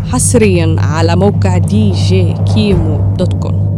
حصريا على موقع دي جي كيمو دوت كوم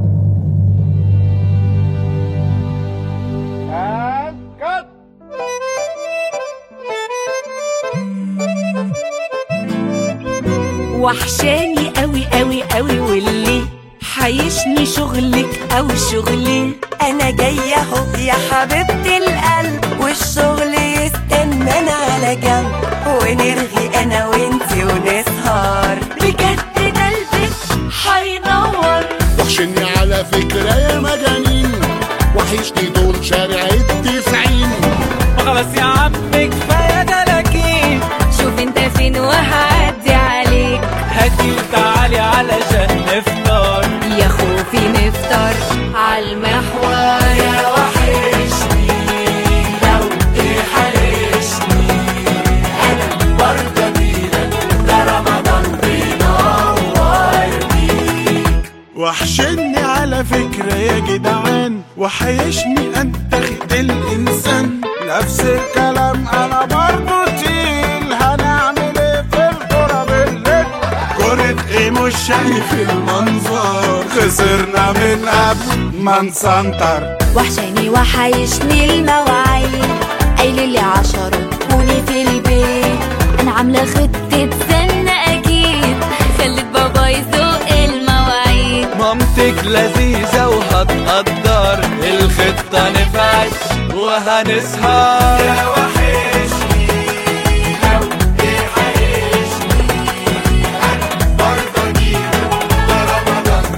وحشاني قوي قوي قوي واللي حيشني شغلك او شغلي انا جايه اهو يا حبيبتي القلب والشغل يستنانا على جنب ونرغي انا وانتي ونسهر بجد ده البيت حينور وحشني على فكرة يا مجانين وحشني دول شارع التسعين خلاص يا عم كفايه دلاكين شوف انت فين وهعدي عليك هاتي وتعالي علشان نفطر يا خوفي نفطر عالمحور يا وحشني لو تحرشني انا برضه جيلك ده رمضان بينور وحشني على فكرة يا جدعان وحيشني أنتخد الإنسان نفس الكلام أنا برضو تقيل هنعمل إيه في الكرة بالليل كرة إيه مش شايف المنظر خسرنا من قبل ما نسنطر وحشاني وحيشني المواعيد قايل لي عشرة كوني في البيت انا عاملة خطة سنة اكيد خلت بابا يسوق المواعيد مامتك لذيذة وهتقدر الخطة نفعت وهنسهر يا وحشني لو تحيشني أنا برضه أجيلك ده رمضان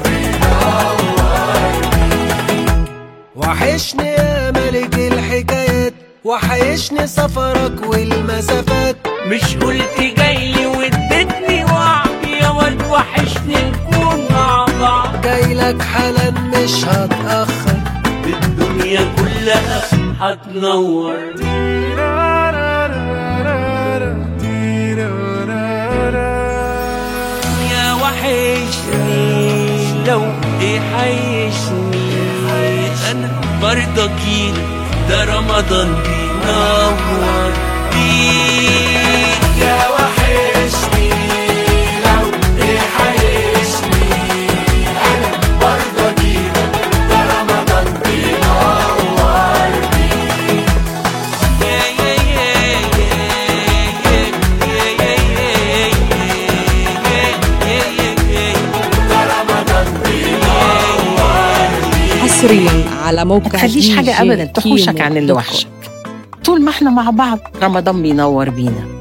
وحشني يا ملك الحكايات وحيشني سفرك والمسافات مش قلت جايلي واديتني وعد يا واد وحشني نكون مع بعض جايلك حالا مش هتأخر الدنيا كلها هتنور يا وحشني لو تحيشني انا برضه جيلك ده رمضان بينور بيك يا وحشني لو تحيشني انا برضه جيلك ده رمضان بينور بيك يا يا يا يا يا يا يا يا يا ده رمضان بينور حصريا على موقع ما تخليش دي حاجة جي أبدا تحوشك كيمو عن اللي دوت وحشك طول ما احنا مع بعض رمضان بينور بينا